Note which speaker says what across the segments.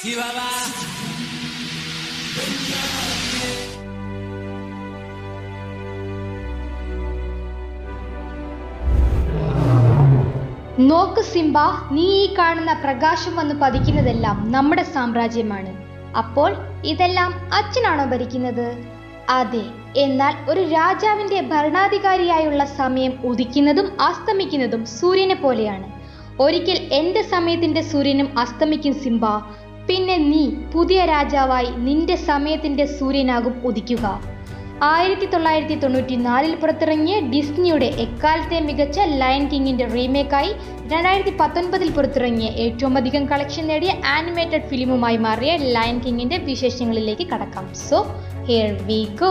Speaker 1: Chihuahua.
Speaker 2: നോക്ക് Simba നീ ഈ കാണുന്ന പ്രകാശം വന്ന് പതിക്കുന്നതെല്ലാം നമ്മുടെ സാമ്രാജ്യമാണ് അപ്പോൾ ഇതെല്ലാം അച്ഛനാണോ ഭരിക്കുന്നത് അതെ എന്നാൽ ഒരു രാജാവിന്റെ ഭരണാധികാരിയായുള്ള സമയം ഉദിക്കുന്നതും അസ്തമിക്കുന്നതും സൂര്യനെ പോലെയാണ് ഒരിക്കൽ എന്റെ സമയത്തിന്റെ സൂര്യനും അസ്തമിക്കും സിംബ പിന്നെ നീ പുതിയ രാജാവായി നിന്റെ സമയത്തിന്റെ സൂര്യനാകും ഉദിക്കുക ആയിരത്തി തൊള്ളായിരത്തി തൊണ്ണൂറ്റി നാലിൽ പുറത്തിറങ്ങിയ ഡിസ്നിയുടെ എക്കാലത്തെ മികച്ച ലയൺ കിങ്ങിന്റെ റീമേക്കായി രണ്ടായിരത്തി പത്തൊൻപതിൽ പുറത്തിറങ്ങിയ ഏറ്റവും അധികം കളക്ഷൻ നേടിയ ആനിമേറ്റഡ് ഫിലിമുമായി മാറിയ ലയൺ കിങ്ങിന്റെ വിശേഷങ്ങളിലേക്ക് കടക്കാം സോ ഹിയർ വി ഗോ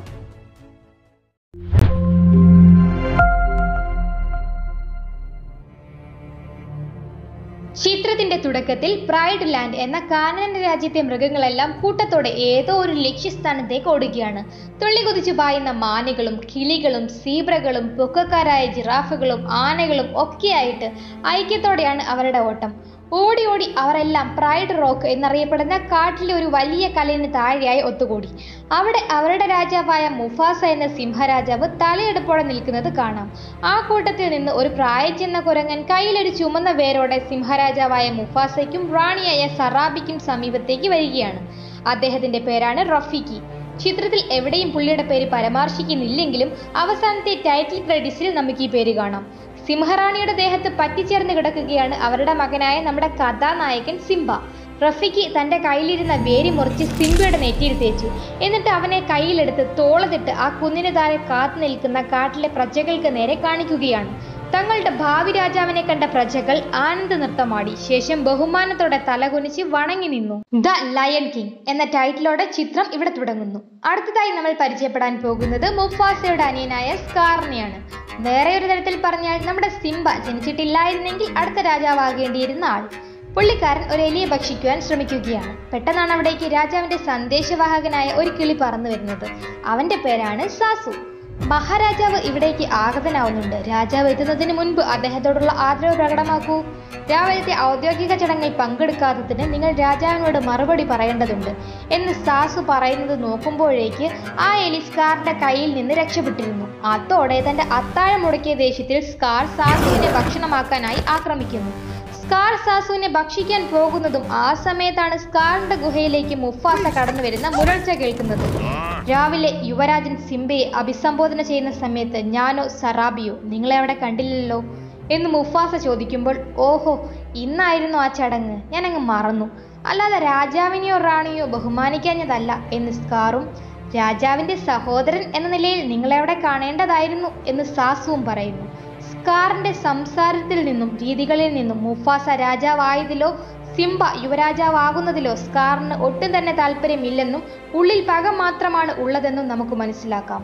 Speaker 2: ചിത്രത്തിന്റെ തുടക്കത്തിൽ പ്രൈഡ് ലാൻഡ് എന്ന കാനൻ രാജ്യത്തെ മൃഗങ്ങളെല്ലാം കൂട്ടത്തോടെ ഏതോ ഒരു ലക്ഷ്യസ്ഥാനത്തേക്ക് ഓടുകയാണ് തുള്ളികുതിച്ചു പായുന്ന മാനുകളും കിളികളും സീബ്രകളും പൊക്കക്കാരായ ജിറാഫുകളും ആനകളും ഒക്കെയായിട്ട് ഐക്യത്തോടെയാണ് അവരുടെ ഓട്ടം ഓടി ഓടി അവരെല്ലാം പ്രൈഡ് റോക്ക് എന്നറിയപ്പെടുന്ന കാട്ടിലെ ഒരു വലിയ കല്ലിന് താഴെയായി ഒത്തുകൂടി അവിടെ അവരുടെ രാജാവായ മുഫാസ എന്ന സിംഹരാജാവ് തലയെടുപ്പോടെ നിൽക്കുന്നത് കാണാം ആ കൂട്ടത്തിൽ നിന്ന് ഒരു പ്രായച്ചെന്ന കുരങ്ങൻ കയ്യിലൊരു ചുമന്ന വേരോടെ സിംഹരാജാവായ മുഫാസയ്ക്കും റാണിയായ സറാബിക്കും സമീപത്തേക്ക് വരികയാണ് അദ്ദേഹത്തിന്റെ പേരാണ് റഫീഖി ചിത്രത്തിൽ എവിടെയും പുള്ളിയുടെ പേര് പരാമർശിക്കുന്നില്ലെങ്കിലും അവസാനത്തെ ടൈറ്റിൽ ക്രെഡിറ്റ്സിൽ നമുക്ക് ഈ പേര് കാണാം സിംഹറാണിയുടെ ദേഹത്ത് പറ്റിച്ചേർന്ന് കിടക്കുകയാണ് അവരുടെ മകനായ നമ്മുടെ കഥാനായകൻ സിംബ റഫിക്ക് തന്റെ കയ്യിലിരുന്ന വേരി മുറിച്ച് സിംബയുടെ നെറ്റിയിൽ തേച്ചു എന്നിട്ട് അവനെ കയ്യിലെടുത്ത് തോളതിട്ട് ആ കുന്നിന് താഴെ കാത്തു നിൽക്കുന്ന കാട്ടിലെ പ്രജകൾക്ക് നേരെ കാണിക്കുകയാണ് തങ്ങളുടെ ഭാവി രാജാവിനെ കണ്ട പ്രജകൾ ആനന്ദ നൃത്തമാടി ശേഷം ബഹുമാനത്തോടെ തലകുനിച്ച് വണങ്ങി നിന്നു ദ ലയൺ കിങ് എന്ന ടൈറ്റിലോടെ ചിത്രം ഇവിടെ തുടങ്ങുന്നു അടുത്തതായി നമ്മൾ പരിചയപ്പെടാൻ പോകുന്നത് മുഫാസയുടെ അനിയനായ സ്കാറിനെയാണ് വേറെ ഒരു തരത്തിൽ പറഞ്ഞാൽ നമ്മുടെ സിംബ ജനിച്ചിട്ടില്ലായിരുന്നെങ്കിൽ അടുത്ത രാജാവാകേണ്ടിയിരുന്ന ആൾ പുള്ളിക്കാരൻ ഒരു എലിയെ ഭക്ഷിക്കുവാൻ ശ്രമിക്കുകയാണ് പെട്ടെന്നാണ് അവിടേക്ക് രാജാവിന്റെ സന്ദേശവാഹകനായ ഒരു കിളി പറന്നു വരുന്നത് അവന്റെ പേരാണ് സാസു മഹാരാജാവ് ഇവിടേക്ക് ആഗതനാവുന്നുണ്ട് രാജാവ് എത്തുന്നതിന് മുൻപ് അദ്ദേഹത്തോടുള്ള ആദരവ് പ്രകടമാക്കൂ രാവിലത്തെ ഔദ്യോഗിക ചടങ്ങിൽ പങ്കെടുക്കാത്തതിന് നിങ്ങൾ രാജാവിനോട് മറുപടി പറയേണ്ടതുണ്ട് എന്ന് സാസു പറയുന്നത് നോക്കുമ്പോഴേക്ക് ആ എലി സ്കാറിന്റെ കയ്യിൽ നിന്ന് രക്ഷപ്പെട്ടിരുന്നു അതോടെ തന്റെ അത്താഴം മുടക്കിയ ദേഷ്യത്തിൽ സ്കാർ സാസുവിനെ ഭക്ഷണമാക്കാനായി ആക്രമിക്കുന്നു സ്കാർ സാസുവിനെ ഭക്ഷിക്കാൻ പോകുന്നതും ആ സമയത്താണ് സ്കാറിന്റെ ഗുഹയിലേക്ക് മുഫാസ കടന്നു വരുന്ന മുരൾച്ച കേൾക്കുന്നത് രാവിലെ യുവരാജൻ സിംബയെ അഭിസംബോധന ചെയ്യുന്ന സമയത്ത് ഞാനോ സറാബിയോ നിങ്ങളെ അവിടെ കണ്ടില്ലല്ലോ എന്ന് മുഫാസ ചോദിക്കുമ്പോൾ ഓഹോ ഇന്നായിരുന്നു ആ ചടങ്ങ് ഞാൻ അങ്ങ് മറന്നു അല്ലാതെ രാജാവിനെയോ റാണിയോ ബഹുമാനിക്കാഞ്ഞതല്ല എന്ന് സ്കാറും രാജാവിന്റെ സഹോദരൻ എന്ന നിലയിൽ നിങ്ങളെ അവിടെ കാണേണ്ടതായിരുന്നു എന്ന് സാസുവും പറയുന്നു സ്കാറിന്റെ സംസാരത്തിൽ നിന്നും രീതികളിൽ നിന്നും മുഫാസ രാജാവായതിലോ സിംബ യുവരാജാവാകുന്നതിലോ സ്കാറിന് ഒട്ടും തന്നെ താല്പര്യമില്ലെന്നും ഉള്ളിൽ പക മാത്രമാണ് ഉള്ളതെന്നും നമുക്ക് മനസ്സിലാക്കാം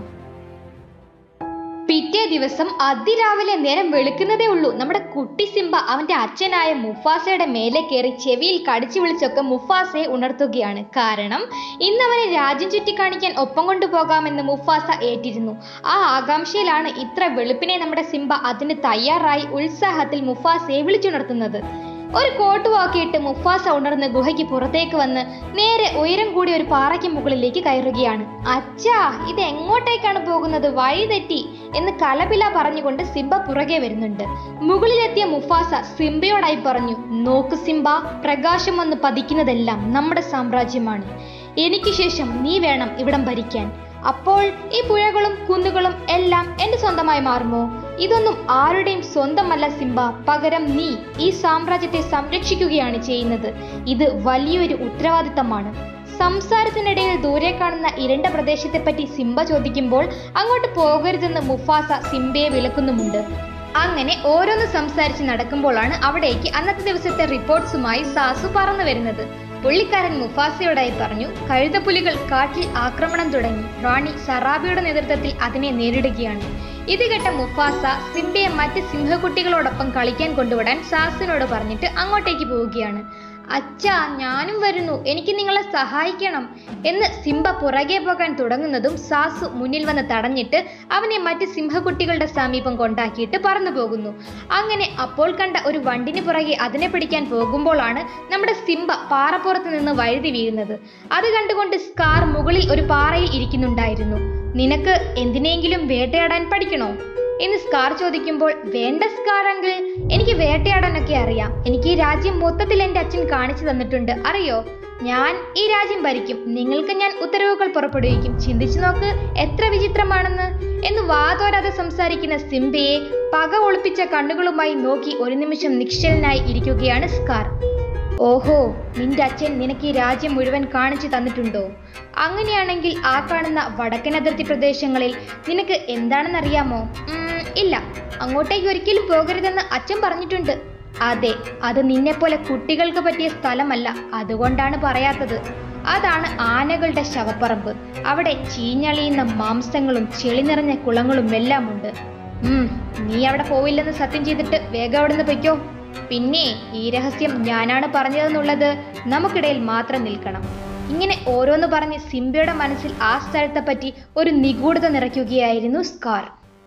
Speaker 2: പിറ്റേ ദിവസം അതിരാവിലെ നേരം വെളുക്കുന്നതേ ഉള്ളൂ നമ്മുടെ കുട്ടി സിംബ അവന്റെ അച്ഛനായ മുഫാസയുടെ മേലെ കയറി ചെവിയിൽ കടിച്ചു വിളിച്ചൊക്കെ മുഫാസയെ ഉണർത്തുകയാണ് കാരണം ഇന്ന് അവനെ രാജ്യം ചുറ്റിക്കാണിക്കാൻ ഒപ്പം കൊണ്ടുപോകാമെന്ന് മുഫാസ ഏറ്റിരുന്നു ആ ആകാംക്ഷയിലാണ് ഇത്ര വെളുപ്പിനെ നമ്മുടെ സിംബ അതിന് തയ്യാറായി ഉത്സാഹത്തിൽ മുഫാസയെ വിളിച്ചുണർത്തുന്നത് ഒരു കോട്ട് വാക്കിയിട്ട് മുഫാസ ഉണർന്ന് ഗുഹയ്ക്ക് പുറത്തേക്ക് വന്ന് നേരെ ഉയരം കൂടിയ ഒരു പാറയ്ക്ക് മുകളിലേക്ക് കയറുകയാണ് അച്ഛാ ഇത് എങ്ങോട്ടേക്കാണ് പോകുന്നത് വഴി തെറ്റി എന്ന് കലപില പറഞ്ഞുകൊണ്ട് സിംബ പുറകെ വരുന്നുണ്ട് മുകളിലെത്തിയ മുഫാസ സിംബയോടായി പറഞ്ഞു നോക്ക് സിംബ പ്രകാശം വന്ന് പതിക്കുന്നതെല്ലാം നമ്മുടെ സാമ്രാജ്യമാണ് എനിക്ക് ശേഷം നീ വേണം ഇവിടം ഭരിക്കാൻ അപ്പോൾ ഈ പുഴകളും കുന്നുകളും എല്ലാം എന്റെ സ്വന്തമായി മാറുമോ ഇതൊന്നും ആരുടെയും സ്വന്തമല്ല സിംബ പകരം നീ ഈ സാമ്രാജ്യത്തെ സംരക്ഷിക്കുകയാണ് ചെയ്യുന്നത് ഇത് വലിയൊരു ഉത്തരവാദിത്തമാണ് സംസാരത്തിനിടയിൽ ദൂരെ കാണുന്ന ഇരുണ്ട പ്രദേശത്തെപ്പറ്റി സിംബ ചോദിക്കുമ്പോൾ അങ്ങോട്ട് പോകരുതെന്ന് മുഫാസ സിംബയെ വിലക്കുന്നുമുണ്ട് അങ്ങനെ ഓരോന്ന് സംസാരിച്ച് നടക്കുമ്പോഴാണ് അവിടേക്ക് അന്നത്തെ ദിവസത്തെ റിപ്പോർട്ട്സുമായി സാസു പറന്നു വരുന്നത് പുള്ളിക്കാരൻ മുഫാസയോടായി പറഞ്ഞു കഴുതപ്പുലികൾ കാട്ടിൽ ആക്രമണം തുടങ്ങി റാണി സറാബിയുടെ നേതൃത്വത്തിൽ അതിനെ നേരിടുകയാണ് ഇത് കേട്ട മുഫാസ സിംബയെ മറ്റ് സിംഹക്കുട്ടികളോടൊപ്പം കളിക്കാൻ കൊണ്ടുവിടാൻ സാസിനോട് പറഞ്ഞിട്ട് അങ്ങോട്ടേക്ക് പോവുകയാണ് അച്ഛാ ഞാനും വരുന്നു എനിക്ക് നിങ്ങളെ സഹായിക്കണം എന്ന് സിംബ പുറകെ പോകാൻ തുടങ്ങുന്നതും സാസു മുന്നിൽ വന്ന് തടഞ്ഞിട്ട് അവനെ മറ്റ് സിംഹക്കുട്ടികളുടെ സമീപം കൊണ്ടാക്കിയിട്ട് പറന്നു പോകുന്നു അങ്ങനെ അപ്പോൾ കണ്ട ഒരു വണ്ടിന് പുറകെ അതിനെ പിടിക്കാൻ പോകുമ്പോഴാണ് നമ്മുടെ സിംബ പാറപ്പുറത്ത് നിന്ന് വഴുതി വീഴുന്നത് അത് കണ്ടുകൊണ്ട് സ്കാർ മുകളിൽ ഒരു പാറയിൽ ഇരിക്കുന്നുണ്ടായിരുന്നു നിനക്ക് എന്തിനെങ്കിലും വേട്ടയാടാൻ പഠിക്കണോ എന്ന് സ്കാർ ചോദിക്കുമ്പോൾ വേണ്ട സ്കാർ അങ്കിൾ എനിക്ക് വേട്ടയാടാനൊക്കെ അറിയാം എനിക്ക് ഈ രാജ്യം മൊത്തത്തിൽ എൻ്റെ അച്ഛൻ കാണിച്ചു തന്നിട്ടുണ്ട് അറിയോ ഞാൻ ഈ രാജ്യം ഭരിക്കും നിങ്ങൾക്ക് ഞാൻ ഉത്തരവുകൾ പുറപ്പെടുവിക്കും ചിന്തിച്ചു നോക്ക് എത്ര വിചിത്രമാണെന്ന് എന്ന് വാതോരാതെ സംസാരിക്കുന്ന സിംബയെ പക ഒളിപ്പിച്ച കണ്ണുകളുമായി നോക്കി ഒരു നിമിഷം നിശ്ചലനായി ഇരിക്കുകയാണ് സ്കാർ ഓഹോ നിന്റെ അച്ഛൻ നിനക്ക് ഈ രാജ്യം മുഴുവൻ കാണിച്ചു തന്നിട്ടുണ്ടോ അങ്ങനെയാണെങ്കിൽ ആ കാണുന്ന വടക്കൻ അതിർത്തി പ്രദേശങ്ങളിൽ നിനക്ക് എന്താണെന്നറിയാമോ ഉം, ഇല്ല അങ്ങോട്ടേക്ക് ഒരിക്കലും പോകരുതെന്ന് അച്ഛൻ പറഞ്ഞിട്ടുണ്ട് അതെ അത് നിന്നെപ്പോലെ കുട്ടികൾക്ക് പറ്റിയ സ്ഥലമല്ല അതുകൊണ്ടാണ് പറയാത്തത് അതാണ് ആനകളുടെ ശവപ്പറമ്പ് അവിടെ ചീഞ്ഞളിയുന്ന മാംസങ്ങളും ചെളി നിറഞ്ഞ കുളങ്ങളും എല്ലാം ഉണ്ട് ഉം നീ അവിടെ പോവില്ലെന്ന് സത്യം ചെയ്തിട്ട് വേഗം അവിടെ നിന്ന് പൊയ്ക്കോ പിന്നെ ഈ രഹസ്യം ഞാനാണ് പറഞ്ഞതെന്നുള്ളത് നമുക്കിടയിൽ മാത്രം നിൽക്കണം ഇങ്ങനെ ഓരോന്ന് പറഞ്ഞ് സിംബയുടെ മനസ്സിൽ ആ സ്ഥലത്തെ പറ്റി ഒരു നിഗൂഢത നിറയ്ക്കുകയായിരുന്നു സ്കാർ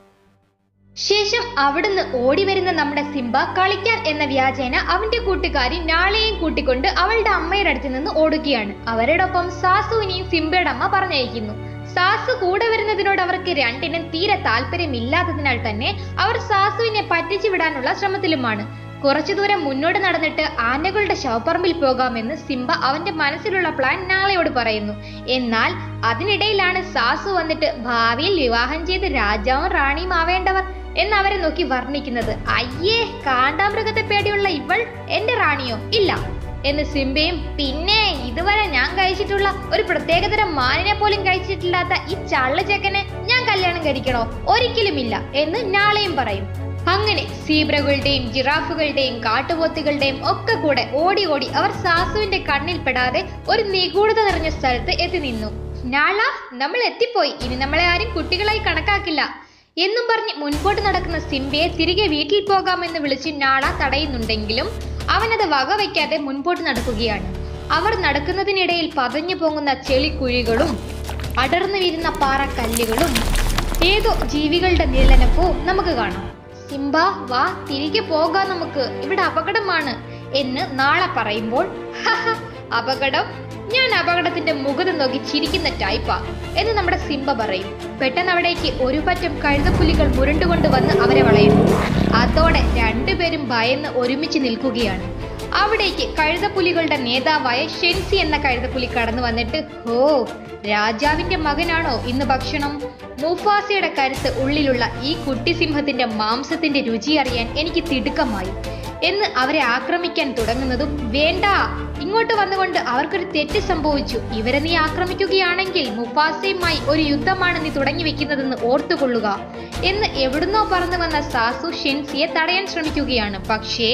Speaker 2: ശേഷം അവിടുന്ന് ഓടി വരുന്ന നമ്മുടെ സിംബ കളിക്കാൻ എന്ന വ്യാജേന അവന്റെ കൂട്ടുകാരി നാളെയും കൂട്ടിക്കൊണ്ട് അവളുടെ അമ്മയുടെ അടുത്ത് നിന്ന് ഓടുകയാണ് അവരോടൊപ്പം സാസുവിനെയും സിംബയുടെ അമ്മ പറഞ്ഞയക്കുന്നു സാസു കൂടെ വരുന്നതിനോട് അവർക്ക് രണ്ടിനും തീരെ താല്പര്യമില്ലാത്തതിനാൽ തന്നെ അവർ സാസുവിനെ പറ്റിച്ചു വിടാനുള്ള ശ്രമത്തിലുമാണ് കുറച്ചു ദൂരം മുന്നോട്ട് നടന്നിട്ട് ആനകളുടെ ശവപ്പറമ്പിൽ പോകാമെന്ന് സിംബ അവന്റെ മനസ്സിലുള്ള പ്ലാൻ നാളെയോട് പറയുന്നു എന്നാൽ അതിനിടയിലാണ് സാസു വന്നിട്ട് ഭാവിയിൽ വിവാഹം ചെയ്ത് രാജാവും റാണിയും ആവേണ്ടവർ എന്ന് അവരെ നോക്കി വർണ്ണിക്കുന്നത് അയ്യേ കാണ്ടാമൃഗത്തെ പേടിയുള്ള ഇവൾ എന്റെ റാണിയോ ഇല്ല എന്ന് സിംബയും പിന്നെ ഇതുവരെ ഞാൻ കഴിച്ചിട്ടുള്ള ഒരു പ്രത്യേകതരം മാനിനെ പോലും കഴിച്ചിട്ടില്ലാത്ത ഈ ചള്ള ചെക്കനെ ഞാൻ കല്യാണം കഴിക്കണോ ഒരിക്കലുമില്ല എന്ന് നാളെയും പറയും അങ്ങനെ സീബ്രകളുടെയും ജിറാഫുകളുടെയും കാട്ടുപോത്തുകളുടെയും ഒക്കെ കൂടെ ഓടി ഓടി അവർ സാസുവിന്റെ കണ്ണിൽ പെടാതെ ഒരു നിഗൂഢത നിറഞ്ഞ സ്ഥലത്ത് എത്തി നിന്നു നാള നമ്മൾ എത്തിപ്പോയി ഇനി നമ്മളെ ആരും കുട്ടികളായി കണക്കാക്കില്ല എന്നും പറഞ്ഞ് മുൻപോട്ട് നടക്കുന്ന സിംബയെ തിരികെ വീട്ടിൽ പോകാമെന്ന് വിളിച്ച് നാള തടയുന്നുണ്ടെങ്കിലും അവനത് വകവയ്ക്കാതെ മുൻപോട്ട് നടക്കുകയാണ് അവർ നടക്കുന്നതിനിടയിൽ പതഞ്ഞു പോകുന്ന ചെളിക്കുഴികളും അടർന്നു വീരുന്ന പാറക്കല്ലുകളും ഏതോ ജീവികളുടെ നിഴലനപ്പവും നമുക്ക് കാണാം സിംബ വാ തിരികെ പോകാം നമുക്ക് ഇവിടെ അപകടമാണ് എന്ന് നാളെ പറയുമ്പോൾ "ഹഹ, അപകടം ഞാൻ അപകടത്തിന്റെ മുഖത്ത് നോക്കി ചിരിക്കുന്ന ടൈപ്പാ എന്ന് നമ്മുടെ സിംബ പറയും പെട്ടെന്ന് അവിടേക്ക് ഒരു പറ്റം കഴുതപ്പുലികൾ മുരണ്ടുകൊണ്ട് വന്ന് അവരെ വളയുന്നു അതോടെ രണ്ടുപേരും ഭയന്ന് ഒരുമിച്ച് നിൽക്കുകയാണ് അവിടേക്ക് കഴുതപ്പുലികളുടെ നേതാവായ ഷെൻസി എന്ന കഴുതപ്പുലി കടന്നു വന്നിട്ട് ഹോ രാജാവിന്റെ മകനാണോ ഇന്ന് ഭക്ഷണം മുഫാസയുടെ കരുത്ത് ഉള്ളിലുള്ള ഈ കുട്ടി സിംഹത്തിന്റെ മാംസത്തിന്റെ രുചി അറിയാൻ എനിക്ക് തിടുക്കമായി എന്ന് അവരെ ആക്രമിക്കാൻ തുടങ്ങുന്നതും വേണ്ട ഇങ്ങോട്ട് വന്നുകൊണ്ട് അവർക്കൊരു തെറ്റ് സംഭവിച്ചു ഇവരെ നീ ആക്രമിക്കുകയാണെങ്കിൽ മുഫാസയുമായി ഒരു യുദ്ധമാണ് നീ തുടങ്ങി വെക്കുന്നതെന്ന് ഓർത്തുകൊള്ളുക എന്ന് എവിടുന്നോ പറന്നു വന്ന സാസു ഷെൻസിയെ തടയാൻ ശ്രമിക്കുകയാണ് പക്ഷേ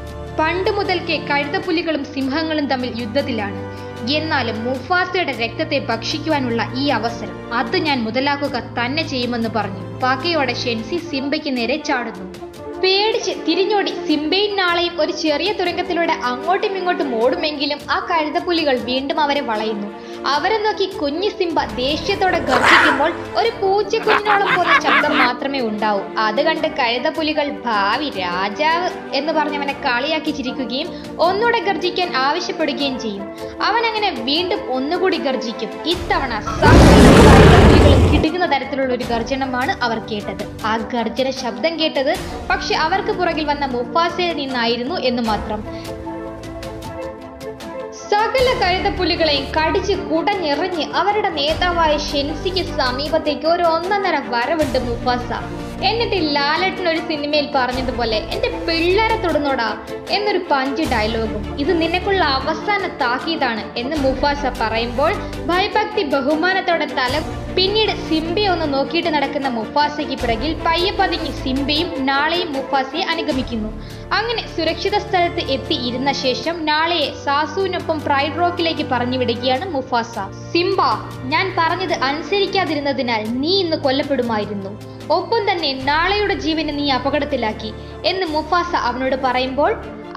Speaker 2: പണ്ട് മുതൽക്കേ കഴുതപ്പുലികളും സിംഹങ്ങളും തമ്മിൽ യുദ്ധത്തിലാണ് എന്നാലും മുഫാസയുടെ രക്തത്തെ ഭക്ഷിക്കുവാനുള്ള ഈ അവസരം അത് ഞാൻ മുതലാക്കുക തന്നെ ചെയ്യുമെന്ന് പറഞ്ഞു പകയോടെ ഷെൻസി സിംബയ്ക്ക് നേരെ ചാടുന്നു പേടിച്ച് തിരിഞ്ഞോടി സിംബയും നാളെയും ഒരു ചെറിയ തുരങ്കത്തിലൂടെ അങ്ങോട്ടും ഇങ്ങോട്ടും ഓടുമെങ്കിലും ആ കഴുതപ്പുലികൾ വീണ്ടും അവരെ വളയുന്നു അവരെ നോക്കി കുഞ്ഞു സിംബ ദേഷ്യത്തോടെ ഗർജിക്കുമ്പോൾ ഒരു പൂച്ചക്കുഞ്ഞിനോളം പോകുന്ന ശബ്ദം മാത്രമേ ഉണ്ടാവൂ അത് കണ്ട് കഴുതപ്പുലികൾ ഭാവി രാജാവ് എന്ന് പറഞ്ഞവനെ കളിയാക്കി ചിരിക്കുകയും ഒന്നുകൂടെ ഗർജിക്കാൻ ആവശ്യപ്പെടുകയും ചെയ്യും അവൻ അങ്ങനെ വീണ്ടും ഒന്നുകൂടി ഗർജിക്കും ഇത്തവണ സകല കഴുതപ്പുലികളും കിടുങ്ങുന്ന തരത്തിലുള്ള ഒരു ഗർജനമാണ് അവർ കേട്ടത് ആ ഗർജന ശബ്ദം കേട്ടത് പക്ഷെ അവർക്ക് പുറകിൽ വന്ന മുഫാസയിൽ നിന്നായിരുന്നു എന്ന് മാത്രം സകല കഴുതപ്പുലികളെയും കടിച്ച് കുടഞ്ഞെറിഞ്ഞ് അവരുടെ നേതാവായ ഷെൻസിക്ക് സമീപത്തേക്ക് ഒരു ഒന്നൊന്നര വരവുണ്ട് മുഫാസ എന്നിട്ട് ലാലട്ടൻ ഒരു സിനിമയിൽ പറഞ്ഞതുപോലെ എന്റെ പിള്ളേരെ തൊടുന്നോടാ എന്നൊരു പഞ്ച് ഡയലോഗും ഇത് നിനക്കുള്ള അവസാന താക്കീതാണ് എന്ന് മുഫാസ പറയുമ്പോൾ ഭയഭക്തി ബഹുമാനത്തോടെ തല പിന്നീട് സിംബയെ ഒന്ന് നോക്കിയിട്ട് നടക്കുന്ന മുഫാസയ്ക്ക് പിറകിൽ പയ്യെ പതുങ്ങി സിംബയും നാളെയും മുഫാസയെ അനുഗമിക്കുന്നു അങ്ങനെ സുരക്ഷിത സ്ഥലത്ത് എത്തി ഇരുന്ന ശേഷം നാളെയെ സാസുവിനൊപ്പം പ്രൈഡ് റോക്കിലേക്ക് പറഞ്ഞു വിടുകയാണ് മുഫാസ സിംബ ഞാൻ പറഞ്ഞത് അനുസരിക്കാതിരുന്നതിനാൽ നീ ഇന്ന് കൊല്ലപ്പെടുമായിരുന്നു ഒപ്പം തന്നെ നാളെയുടെ ജീവനെ നീ അപകടത്തിലാക്കി എന്ന് മുഫാസ അവനോട് പറയുമ്പോൾ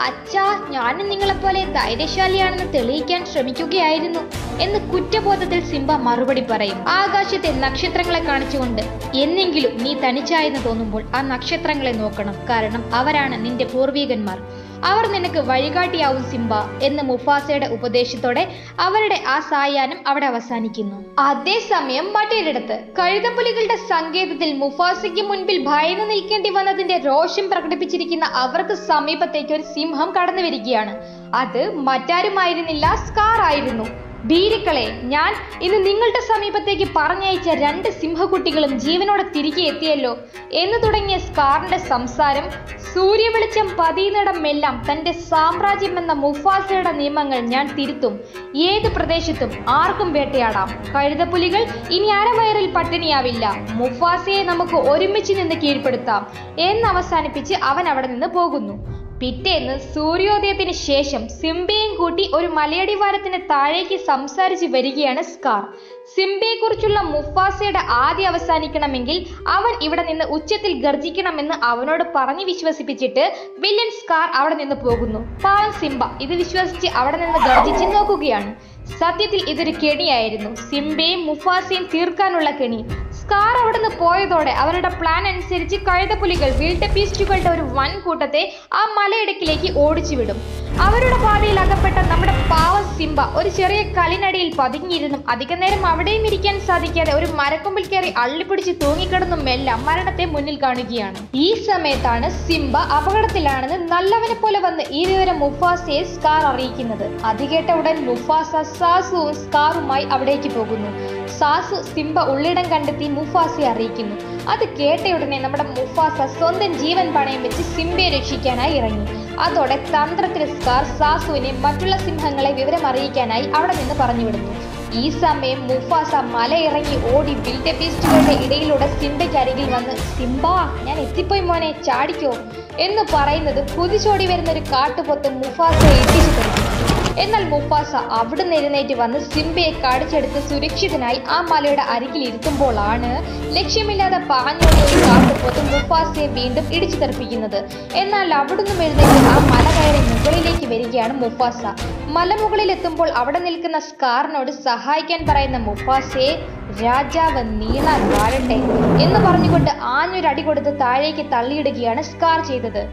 Speaker 2: അച്ഛാ ഞാനും നിങ്ങളെപ്പോലെ ധൈര്യശാലിയാണെന്ന് തെളിയിക്കാൻ ശ്രമിക്കുകയായിരുന്നു എന്ന് കുറ്റബോധത്തിൽ സിംബ മറുപടി പറയും ആകാശത്തെ നക്ഷത്രങ്ങളെ കാണിച്ചുകൊണ്ട് എന്നെങ്കിലും നീ തനിച്ചായെന്ന് തോന്നുമ്പോൾ ആ നക്ഷത്രങ്ങളെ നോക്കണം കാരണം അവരാണ് നിന്റെ പൂർവികന്മാർ അവർ നിനക്ക് വഴികാട്ടിയാവും സിംബ എന്ന് മുഫാസയുടെ ഉപദേശത്തോടെ അവരുടെ ആ സായാഹ്നം അവിടെ അവസാനിക്കുന്നു അതേസമയം മറ്റൊരിടത്ത് കഴുതപ്പുലികളുടെ സങ്കേതത്തിൽ മുഫാസയ്ക്ക് മുൻപിൽ ഭയന്നു നിൽക്കേണ്ടി വന്നതിന്റെ രോഷം പ്രകടിപ്പിച്ചിരിക്കുന്ന അവർക്ക് സമീപത്തേക്ക് ഒരു സിംഹം കടന്നു വരികയാണ് അത് മറ്റാരുമായിരുന്നില്ല സ്കാർ ആയിരുന്നു ഭീരുക്കളെ ഞാൻ ഇന്ന് നിങ്ങളുടെ സമീപത്തേക്ക് പറഞ്ഞയച്ച രണ്ട് സിംഹക്കുട്ടികളും ജീവനോടെ തിരികെ എത്തിയല്ലോ എന്ന് തുടങ്ങിയ സ്കാറിന്റെ സംസാരം സൂര്യവെളിച്ചം പതിയുന്നിടമെല്ലാം തന്റെ സാമ്രാജ്യം എന്ന മുഫാസയുടെ നിയമങ്ങൾ ഞാൻ തിരുത്തും ഏത് പ്രദേശത്തും ആർക്കും വേട്ടയാടാം കഴുതപ്പുലികൾ ഇനി അരവയറിൽ പട്ടിണിയാവില്ല മുഫാസയെ നമുക്ക് ഒരുമിച്ച് നിന്ന് കീഴ്പ്പെടുത്താം എന്ന് അവസാനിപ്പിച്ച് അവൻ അവിടെ നിന്ന് പോകുന്നു പിറ്റേന്ന് സൂര്യോദയത്തിന് ശേഷം സിംബയും കൂട്ടി ഒരു മലയടിവാരത്തിന് താഴേക്ക് സംസാരിച്ച് വരികയാണ് സ്കാർ സിംബയെക്കുറിച്ചുള്ള മുഫാസയുടെ ആദ്യം അവസാനിക്കണമെങ്കിൽ അവൻ ഇവിടെ നിന്ന് ഉച്ചത്തിൽ ഗർജിക്കണമെന്ന് അവനോട് പറഞ്ഞു വിശ്വസിപ്പിച്ചിട്ട് വില്ലൻ സ്കാർ അവിടെ നിന്ന് പോകുന്നു പാവൻ സിംബ ഇത് വിശ്വസിച്ച് അവിടെ നിന്ന് ഗർജിച്ച് നോക്കുകയാണ് സത്യത്തിൽ ഇതൊരു കെണിയായിരുന്നു സിംബയും മുഫാസയും തീർക്കാനുള്ള കെണി സ്കാർ അവിടുന്ന് പോയതോടെ അവരുടെ പ്ലാൻ അനുസരിച്ച് കഴുതപ്പുലികൾ വീൽഡപ്പീസ്റ്റുകളുടെ ഒരു വൻ കൂട്ടത്തെ ആ മലയിടുക്കിലേക്ക് ഓടിച്ചു വിടും അവരുടെ പാതയിൽ അകപ്പെട്ട നമ്മുടെ പാവം സിംബ ഒരു ചെറിയ കലിനടിയിൽ പതുങ്ങിയിരുന്നും അധിക നേരം അവിടെയും ഇരിക്കാൻ സാധിക്കാതെ ഒരു മരക്കൊമ്പിൽ കയറി അള്ളിപ്പിടിച്ച് തൂങ്ങിക്കിടന്നും എല്ലാം മരണത്തെ മുന്നിൽ കാണുകയാണ് ഈ സമയത്താണ് സിംബ അപകടത്തിലാണെന്ന് നല്ലവനെ പോലെ വന്ന് ഈ വിവരം മുഫാസയെ സ്കാർ അറിയിക്കുന്നത് അത് കേട്ട ഉടൻ മുഫാസ സാസുവും സ്കാറുമായി അവിടേക്ക് പോകുന്നു സാസു സിംബ ഉള്ളിടം കണ്ടെത്തി മുഫാസയെ അറിയിക്കുന്നു അത് കേട്ട ഉടനെ നമ്മുടെ മുഫാസ സ്വന്തം ജീവൻ പണയം വെച്ച് സിംബയെ രക്ഷിക്കാനായി ഇറങ്ങി അതോടെ തന്ത്രത്തിൽ സ്കാർ സാസുവിനെ മറ്റുള്ള സിംഹങ്ങളെ വിവരം അറിയിക്കാനായി അവിടെ നിന്ന് പറഞ്ഞു വിടുന്നു ഈ സമയം മുഫാസ മല ഇറങ്ങി ഓടി വിൽഡബീസ്റ്റുകളുടെ ഇടയിലൂടെ സിംബയ്ക്ക് അരികിൽ വന്ന് സിംബ ഞാൻ എത്തിപ്പോയി മോനെ ചാടിക്കോ എന്ന് പറയുന്നത് കുതിച്ചോടി വരുന്ന ഒരു കാട്ടുപൊത്ത് മുഫാസയെ ഇടിച്ചു തെറിക്കും എന്നാൽ മുഫാസ അവിടുന്ന് എഴുന്നേറ്റ് വന്ന് സിംബയെ കടിച്ചെടുത്ത് സുരക്ഷിതനായി ആ മലയുടെ അരികിൽ ഇരുത്തുമ്പോഴാണ് ലക്ഷ്യമില്ലാതെ പാഞ്ഞോടിയ ഒരു കാട്ടുപോത്ത് മുഫാസയെ വീണ്ടും ഇടിച്ചു തെറിപ്പിക്കുന്നത് എന്നാൽ അവിടുന്ന് എഴുന്നേറ്റ് ആ മല കയറി മുകളിലേക്ക് വരികയാണ് മുഫാസ മലമുകളിൽ എത്തുമ്പോൾ അവിടെ നിൽക്കുന്ന സ്കാറിനോട് സഹായിക്കാൻ പറയുന്ന മുഫാസയെ രാജാവ് നീളാൻ വാഴട്ടെ എന്ന് പറഞ്ഞുകൊണ്ട് ആഞ്ഞൊരടി കൊടുത്ത് താഴേക്ക് തള്ളിയിടുകയാണ് സ്കാർ ചെയ്തത്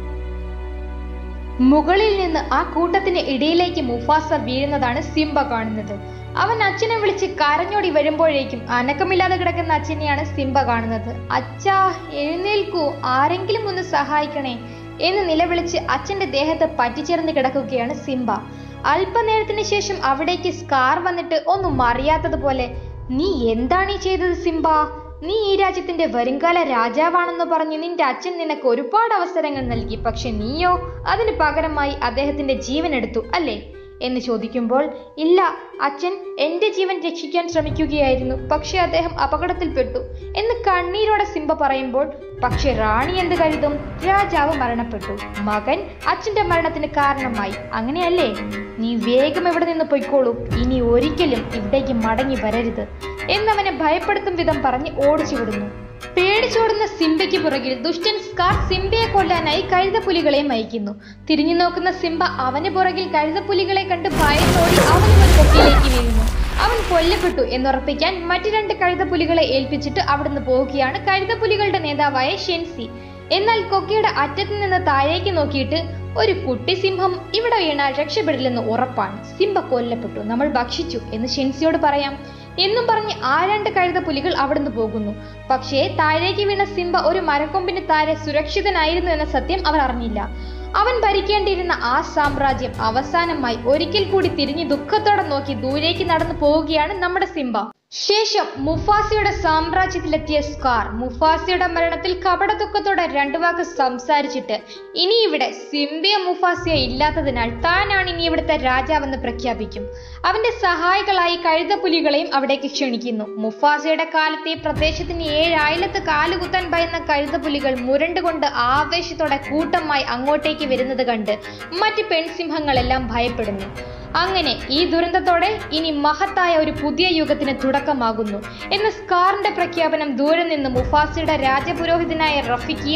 Speaker 2: മുകളിൽ നിന്ന് ആ കൂട്ടത്തിന് ഇടയിലേക്ക് മുഫാസ വീഴുന്നതാണ് സിംബ കാണുന്നത് അവൻ അച്ഛനെ വിളിച്ച് കരഞ്ഞോടി വരുമ്പോഴേക്കും അനക്കമില്ലാതെ കിടക്കുന്ന അച്ഛനെയാണ് സിംബ കാണുന്നത് അച്ഛാ എഴുന്നേൽക്കൂ ആരെങ്കിലും ഒന്ന് സഹായിക്കണേ എന്ന് നിലവിളിച്ച് അച്ഛന്റെ ദേഹത്ത് പറ്റിച്ചേർന്ന് കിടക്കുകയാണ് സിംബ അല്പനേരത്തിന് ശേഷം അവിടേക്ക് സ്കാർ വന്നിട്ട് ഒന്നും അറിയാത്തതുപോലെ നീ എന്താണ് ഈ ചെയ്തത് സിംബ നീ ഈ രാജ്യത്തിന്റെ വരുംകാല രാജാവാണെന്ന് പറഞ്ഞ് നിന്റെ അച്ഛൻ നിനക്ക് ഒരുപാട് അവസരങ്ങൾ നൽകി പക്ഷെ നീയോ അതിന് പകരമായി അദ്ദേഹത്തിന്റെ ജീവൻ എടുത്തു അല്ലേ എന്ന് ചോദിക്കുമ്പോൾ ഇല്ല അച്ഛൻ എൻ്റെ ജീവൻ രക്ഷിക്കാൻ ശ്രമിക്കുകയായിരുന്നു പക്ഷെ അദ്ദേഹം അപകടത്തിൽപ്പെട്ടു എന്ന് കണ്ണീരോടെ സിംബ പറയുമ്പോൾ പക്ഷെ റാണി എന്ത് കരുതും രാജാവ് മരണപ്പെട്ടു മകൻ അച്ഛന്റെ മരണത്തിന് കാരണമായി അങ്ങനെയല്ലേ നീ വേഗം ഇവിടെ നിന്ന് പൊയ്ക്കോളൂ ഇനി ഒരിക്കലും ഇവിടേക്ക് മടങ്ങി വരരുത് എന്നവനെ ഭയപ്പെടുത്തും വിധം പറഞ്ഞ് ഓടിച്ചു വിടുന്നു പേടിച്ചോടുന്ന സിംബയ്ക്ക് പുറകിൽ ദുഷ്ടൻ സ്കാർ സിംബയെ കൊല്ലാനായി കഴുതപ്പുലികളെ മയക്കുന്നു തിരിഞ്ഞു നോക്കുന്ന സിംബ അവന് പുറകിൽ കഴുതപ്പുലികളെ കണ്ട് ഭയന്നോടി അവനും ഒരു കൊക്കയിലേക്ക് വീഴുന്നു അവൻ കൊല്ലപ്പെട്ടു എന്നുറപ്പിക്കാൻ മറ്റു രണ്ട് കഴുതപ്പുലികളെ ഏൽപ്പിച്ചിട്ട് അവിടുന്ന് പോവുകയാണ് കഴുതപ്പുലികളുടെ നേതാവായ ഷെൻസി എന്നാൽ കൊക്കയുടെ അറ്റത്ത് നിന്ന് താഴേക്ക് നോക്കിയിട്ട് ഒരു കുട്ടി സിംഹം ഇവിടെ വീണാൽ രക്ഷപ്പെടില്ലെന്ന് ഉറപ്പാണ് സിംബ കൊല്ലപ്പെട്ടു നമ്മൾ ഭക്ഷിച്ചു എന്ന് ഷെൻസിയോട് പറയാം എന്നും പറഞ്ഞ് ആ രണ്ട് കഴുത പുലികൾ അവിടുന്ന് പോകുന്നു പക്ഷേ താഴേക്ക് വീണ സിംബ ഒരു മരക്കൊമ്പിന് താരെ സുരക്ഷിതനായിരുന്നു എന്ന സത്യം അവർ അറിഞ്ഞില്ല അവൻ ഭരിക്കേണ്ടിയിരുന്ന ആ സാമ്രാജ്യം അവസാനമായി ഒരിക്കൽ കൂടി തിരിഞ്ഞ് ദുഃഖത്തോടെ നോക്കി ദൂരേക്ക് നടന്നു പോവുകയാണ് നമ്മുടെ സിംബ ശേഷം മുഫാസിയുടെ സാമ്രാജ്യത്തിലെത്തിയ സ്കാർ മുഫാസിയുടെ മരണത്തിൽ കപട ദുഃഖത്തോടെ രണ്ടു വാക്ക് സംസാരിച്ചിട്ട് ഇനി ഇവിടെ സിംബിയ മുഫാസിയ ഇല്ലാത്തതിനാൽ താനാണ് ഇനി ഇവിടുത്തെ രാജാവെന്ന് പ്രഖ്യാപിക്കും അവന്റെ സഹായികളായി കഴുതപ്പുലികളെയും അവിടേക്ക് ക്ഷണിക്കുന്നു മുഫാസിയുടെ കാലത്ത് ഈ പ്രദേശത്തിന് ഏഴായിലത്ത് കാലുകുത്താൻ ഭയന്ന കഴുതപ്പുലികൾ മുരണ്ടുകൊണ്ട് ആവേശത്തോടെ കൂട്ടമായി അങ്ങോട്ടേക്ക് വരുന്നത് കണ്ട് മറ്റ് പെൺസിംഹങ്ങളെല്ലാം ഭയപ്പെടുന്നു അങ്ങനെ ഈ ദുരന്തത്തോടെ ഇനി മഹത്തായ ഒരു പുതിയ യുഗത്തിന് തുടക്കമാകുന്നു എന്ന സ്കാറിന്റെ പ്രഖ്യാപനം ദൂരെ നിന്ന് മുഫാസിയുടെ രാജപുരോഹിതനായ റഫിക്കിയും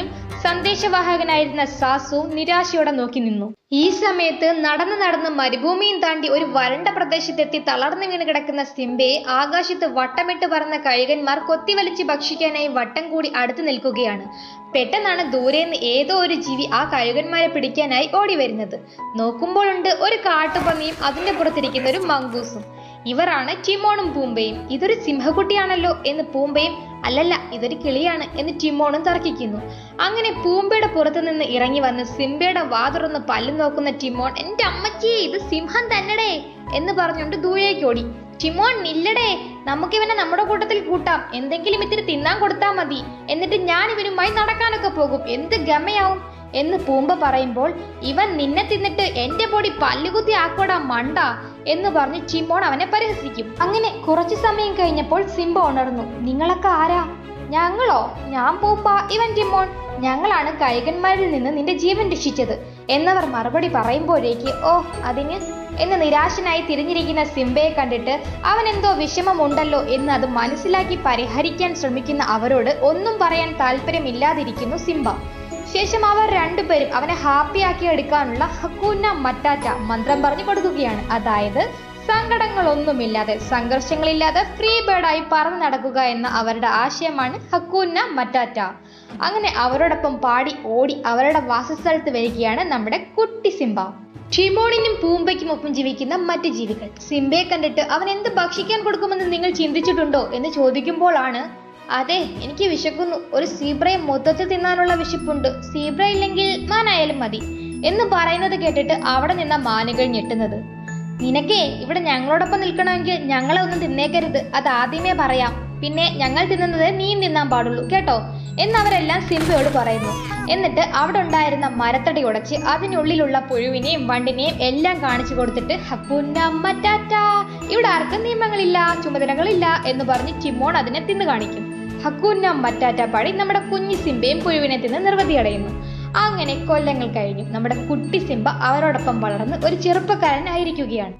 Speaker 2: സന്ദേശവാഹകനായിരുന്ന സാസു നിരാശയോടെ നോക്കി നിന്നു ഈ സമയത്ത് നടന്ന് നടന്ന് മരുഭൂമിയും താണ്ടി ഒരു വരണ്ട പ്രദേശത്തെത്തി തളർന്നു വീണ് കിടക്കുന്ന സിംബയെ ആകാശത്ത് വട്ടമിട്ട് പറന്ന കഴുകന്മാർ കൊത്തിവലിച്ച് ഭക്ഷിക്കാനായി വട്ടം കൂടി അടുത്ത് നിൽക്കുകയാണ് പെട്ടെന്നാണ് ദൂരെന്ന് ഏതോ ഒരു ജീവി ആ കഴുകന്മാരെ പിടിക്കാനായി ഓടി വരുന്നത് നോക്കുമ്പോഴുണ്ട് ഒരു കാട്ടുപന്നിയും അതിന്റെ പുറത്തിരിക്കുന്ന ഒരു മങ്കൂസും ഇവരാണ് ടിമോണും പൂമ്പയും ഇതൊരു സിംഹക്കുട്ടിയാണല്ലോ എന്ന് പൂമ്പയും അല്ലല്ല ഇതൊരു കിളിയാണ് എന്ന് ടിമോണും തർക്കിക്കുന്നു അങ്ങനെ പൂമ്പയുടെ പുറത്തു നിന്ന് ഇറങ്ങി വന്ന് സിംബയുടെ വാ തുറന്ന് പല്ല് നോക്കുന്ന ടിമോൺ എന്റെ അമ്മച്ചിയെ ഇത് സിംഹം തന്നെടേ എന്ന് പറഞ്ഞുകൊണ്ട് ദൂരേക്ക് ഓടി ടിമോൺ നില്ലടേ നമുക്കിവനെ നമ്മുടെ കൂട്ടത്തിൽ കൂട്ടാം എന്തെങ്കിലും ഇത്തിരി തിന്നാൻ കൊടുത്താൽ മതി എന്നിട്ട് ഞാൻ ഇവനുമായി നടക്കാനൊക്കെ പോകും എന്ത് ഗമയാവും എന്ന് പൂമ്പ പറയുമ്പോൾ ഇവൻ നിന്നെ തിന്നിട്ട് എന്റെ പൊടി പല്ലുകുത്തി ആക്കോടാ മണ്ട എന്ന് പറഞ്ഞ് ചിമ്മോൺ അവനെ പരിഹസിക്കും അങ്ങനെ കുറച്ചു സമയം കഴിഞ്ഞപ്പോൾ സിംബ ഉണർന്നു നിങ്ങളൊക്കെ ആരാ ഞങ്ങളോ ഞാൻ പൂമ്പ ഇവൻ ടിമോൺ ഞങ്ങളാണ് കൈകന്മാരിൽ നിന്ന് നിന്റെ ജീവൻ രക്ഷിച്ചത് എന്നവർ മറുപടി പറയുമ്പോഴേക്ക് ഓ അതിന് എന്ന് നിരാശനായി തിരിഞ്ഞിരിക്കുന്ന സിംബയെ കണ്ടിട്ട് അവൻ എന്തോ വിഷമമുണ്ടല്ലോ എന്ന് അത് മനസ്സിലാക്കി പരിഹരിക്കാൻ ശ്രമിക്കുന്ന അവരോട് ഒന്നും പറയാൻ താല്പര്യമില്ലാതിരിക്കുന്നു സിംബ ശേഷം അവർ രണ്ടുപേരും അവനെ ഹാപ്പിയാക്കി എടുക്കാനുള്ള ഹക്കൂന്ന മറ്റാറ്റ മന്ത്രം പറഞ്ഞു കൊടുക്കുകയാണ് അതായത് സങ്കടങ്ങളൊന്നുമില്ലാതെ സംഘർഷങ്ങളില്ലാതെ ഫ്രീ ബേർഡായി പറന്നു നടക്കുക എന്ന അവരുടെ ആശയമാണ് ഹക്കൂന്ന മറ്റാറ്റ അങ്ങനെ അവരോടൊപ്പം പാടി ഓടി അവരുടെ വാസസ്ഥലത്ത് വരികയാണ് നമ്മുടെ കുട്ടി സിംബ ഷിമോണിനും പൂമ്പയ്ക്കും ഒപ്പം ജീവിക്കുന്ന മറ്റ് ജീവികൾ സിംബയെ കണ്ടിട്ട് അവൻ എന്ത് ഭക്ഷിക്കാൻ കൊടുക്കുമെന്ന് നിങ്ങൾ ചിന്തിച്ചിട്ടുണ്ടോ എന്ന് ചോദിക്കുമ്പോഴാണ് അതെ എനിക്ക് വിശക്കുന്നു ഒരു സീബ്രയെ മൊത്തത്തിൽ തിന്നാനുള്ള വിശപ്പുണ്ട് സീബ്ര ഇല്ലെങ്കിൽ മാനായാലും മതി എന്ന് പറയുന്നത് കേട്ടിട്ട് അവിടെ നിന്ന മാനുകൾ ഞെട്ടുന്നത് നിനക്കേ ഇവിടെ ഞങ്ങളോടൊപ്പം നിൽക്കണമെങ്കിൽ ഞങ്ങളെ ഒന്നും തിന്നേക്കരുത് അത് ആദ്യമേ പറയാം പിന്നെ ഞങ്ങൾ തിന്നുന്നത് നീയും തിന്നാൻ പാടുള്ളൂ കേട്ടോ എന്നവരെല്ലാം സിംബയോട് പറയുന്നു എന്നിട്ട് അവിടെ ഉണ്ടായിരുന്ന മരത്തടി ഉടച്ച് അതിനുള്ളിലുള്ള പുഴുവിനെയും വണ്ടിനെയും എല്ലാം കാണിച്ചു കൊടുത്തിട്ട് ഹക്കുന്ന മറ്റാറ്റ ഇവിടെ ആർക്കും നിയമങ്ങളില്ല ചുമതലകളില്ല എന്ന് പറഞ്ഞ് ടിമോൺ അതിനെ തിന്നു കാണിക്കും ഹക്കൂന്ന മറ്റാറ്റ പാടി നമ്മുടെ കുഞ്ഞി സിംബയും പുഴുവിനെ തിന്ന് നിർവൃതി അടയുന്നു അങ്ങനെ കൊല്ലങ്ങൾ കഴിഞ്ഞു നമ്മുടെ കുട്ടി സിംബ അവരോടൊപ്പം വളർന്ന് ഒരു ചെറുപ്പക്കാരനായിരിക്കുകയാണ്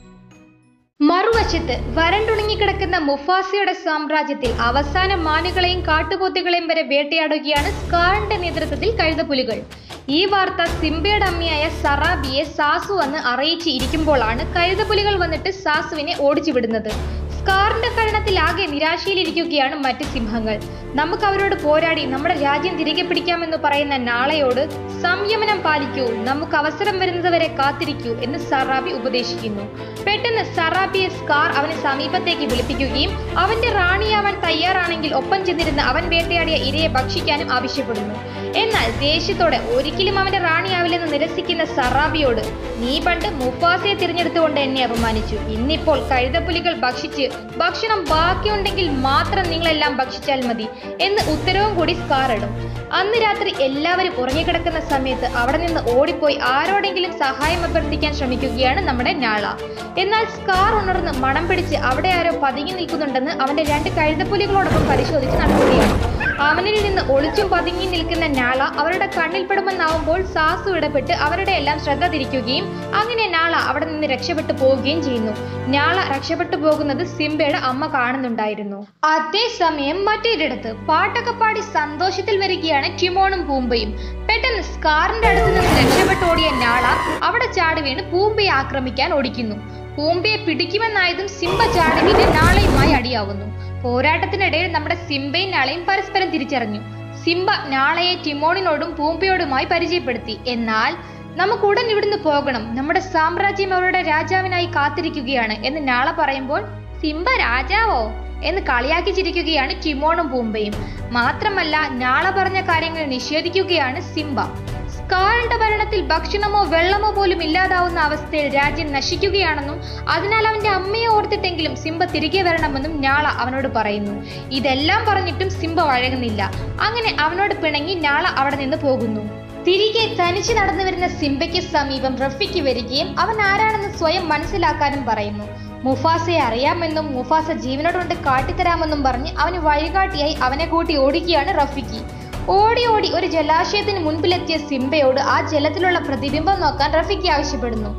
Speaker 2: മറുവശത്ത് വരണ്ടുണങ്ങിക്കിടക്കുന്ന മുഫാസിയുടെ സാമ്രാജ്യത്തിൽ അവസാന മാനുകളെയും കാട്ടുപോത്തുകളെയും വരെ വേട്ടയാടുകയാണ് സ്കാറിന്റെ നേതൃത്വത്തിൽ കഴുതപ്പുലികൾ ഈ വാർത്ത സിംബയുടെ അമ്മയായ സറാബിയെ സാസു എന്ന് അറിയിച്ച് ഇരിക്കുമ്പോഴാണ് കഴുതപ്പുലികൾ വന്നിട്ട് സാസുവിനെ ഓടിച്ചു വിടുന്നത് സ്കാറിന്റെ കരണത്തിൽ ആകെ നിരാശയിലിരിക്കുകയാണ് മറ്റ് സിംഹങ്ങൾ നമുക്ക് അവരോട് പോരാടി നമ്മുടെ രാജ്യം തിരികെ പിടിക്കാമെന്ന് പറയുന്ന നാളെയോട് സംയമനം പാലിക്കൂ നമുക്ക് അവസരം വരുന്നത് വരെ കാത്തിരിക്കൂ എന്ന് സറാബി ഉപദേശിക്കുന്നു പെട്ടെന്ന് സറാബിയെ സ്കാർ അവനെ സമീപത്തേക്ക് വിളിപ്പിക്കുകയും അവന്റെ റാണിയാവാൻ തയ്യാറാണെങ്കിൽ ഒപ്പം ചെന്നിരുന്ന് അവൻ വേട്ടയാടിയ ഇരയെ ഭക്ഷിക്കാനും ആവശ്യപ്പെടുന്നു എന്നാൽ ദേഷ്യത്തോടെ ഒരിക്കലും അവന്റെ റാണിയാവില്ലെന്ന് നിരസിക്കുന്ന സറാബിയോട് നീ പണ്ട് മുഫാസയെ തിരഞ്ഞെടുത്തുകൊണ്ട് എന്നെ അപമാനിച്ചു ഇന്നിപ്പോൾ കഴുതപ്പുലികൾ ഭക്ഷിച്ച് ഭക്ഷണം ബാക്കിയുണ്ടെങ്കിൽ മാത്രം നിങ്ങളെല്ലാം ഭക്ഷിച്ചാൽ മതി എന്ന് ഉത്തരവും കൂടി സ്കാർ ഇടും അന്ന് രാത്രി എല്ലാവരും ഉറങ്ങിക്കിടക്കുന്ന സമയത്ത് അവിടെ നിന്ന് ഓടിപ്പോയി ആരോടെങ്കിലും സഹായം അഭ്യർത്ഥിക്കാൻ ശ്രമിക്കുകയാണ് നമ്മുടെ നാള എന്നാൽ സ്കാർ ഉണർന്ന് മണം പിടിച്ച് അവിടെ ആരോ പതുങ്ങി നിൽക്കുന്നുണ്ടെന്ന് അവന്റെ രണ്ട് കഴുതപ്പുലികളോടൊപ്പം പരിശോധിച്ച് നടക്കുകയാണ് അവനിൽ നിന്ന് ഒളിച്ചും പതുങ്ങി നിൽക്കുന്ന നാള അവരുടെ കണ്ണിൽപ്പെടുമെന്നാവുമ്പോൾ സാസു ഇടപെട്ട് അവരുടെ എല്ലാം ശ്രദ്ധ തിരിക്കുകയും അങ്ങനെ നാള അവിടെ നിന്ന് രക്ഷപ്പെട്ടു പോവുകയും ചെയ്യുന്നു നാള രക്ഷപ്പെട്ടു പോകുന്നത് സിംബയുടെ അമ്മ കാണുന്നുണ്ടായിരുന്നു അതേസമയം മറ്റൊരിടത്ത് പാട്ടൊക്കെ പാടി സന്തോഷത്തിൽ വരികയാണ് ടിമോണും പൂമ്പയും പെട്ടെന്ന് സ്കാറിന്റെ അടുത്ത് നിന്ന് രക്ഷപ്പെട്ടോടിയ നാള അവിടെ ചാടി വീണ് പൂമ്പയെ ആക്രമിക്കാൻ ഓടിക്കുന്നു പൂമ്പയെ പിടിക്കുമെന്നായതും സിംബ ചാടി വീണ് നാളയുമായി അടിയാവുന്നു പോരാട്ടത്തിനിടയിൽ നമ്മുടെ സിംബയും നാളെയും പരസ്പരം തിരിച്ചറിഞ്ഞു സിംബ നാളയെ ടിമോണിനോടും പൂമ്പയോടുമായി പരിചയപ്പെടുത്തി എന്നാൽ നമുക്ക് ഉടൻ ഇവിടുന്ന് പോകണം നമ്മുടെ സാമ്രാജ്യം അവരുടെ രാജാവിനായി കാത്തിരിക്കുകയാണ് എന്ന് നാളെ പറയുമ്പോൾ സിംബ രാജാവോ എന്ന് കളിയാക്കി ചിരിക്കുകയാണ് ടിമോണും പൂമ്പയും മാത്രമല്ല നാളെ പറഞ്ഞ കാര്യങ്ങൾ നിഷേധിക്കുകയാണ് സിംബ സ്കാറിന്റെ ഭരണത്തിൽ ഭക്ഷണമോ വെള്ളമോ പോലും ഇല്ലാതാവുന്ന അവസ്ഥയിൽ രാജ്യം നശിക്കുകയാണെന്നും അതിനാൽ അവന്റെ അമ്മയെ ഓർത്തിട്ടെങ്കിലും സിംബ തിരികെ വരണമെന്നും നാള അവനോട് പറയുന്നു ഇതെല്ലാം പറഞ്ഞിട്ടും സിംബ വഴങ്ങുന്നില്ല അങ്ങനെ അവനോട് പിണങ്ങി നാള അവിടെ നിന്ന് പോകുന്നു തിരികെ തനിച്ച് നടന്നു വരുന്ന സിംബയ്ക്ക് സമീപം റഫിക്ക് വരികയും അവൻ ആരാണെന്ന് സ്വയം മനസ്സിലാക്കാനും പറയുന്നു മുഫാസയെ അറിയാമെന്നും മുഫാസ ജീവനോടുകൊണ്ട് കാട്ടിത്തരാമെന്നും പറഞ്ഞ് അവന് വഴികാട്ടിയായി അവനെ കൂട്ടി ഓടിക്കുകയാണ് റഫിക്ക് ഓടി ഓടി ഒരു ജലാശയത്തിന് മുൻപിലെത്തിയ സിംബയോട് ആ ജലത്തിലുള്ള പ്രതിബിംബം നോക്കാൻ റഫിക്ക് ആവശ്യപ്പെടുന്നു